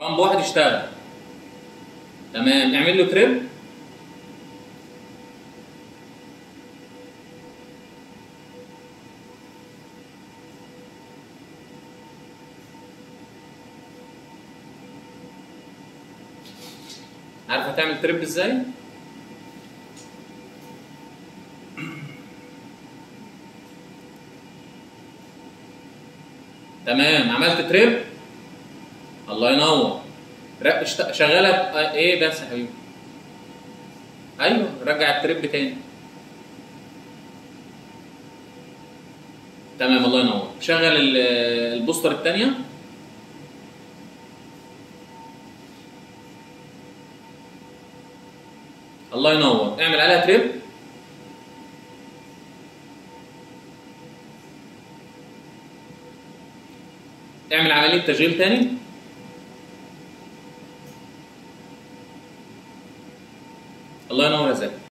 بامب واحد اشتغل تمام اعمل له تريب عارف هتعمل تريب ازاي؟ تمام عملت تريب الله ينور ر- اشت- شغاله ب- ايه بس يا حبيبي ايوه رجع التريب تاني تمام الله ينور شغل ال- البوستر الثانيه الله ينور اعمل عليها تريب اعمل عمليه تشغيل تاني الله ينور يا زكي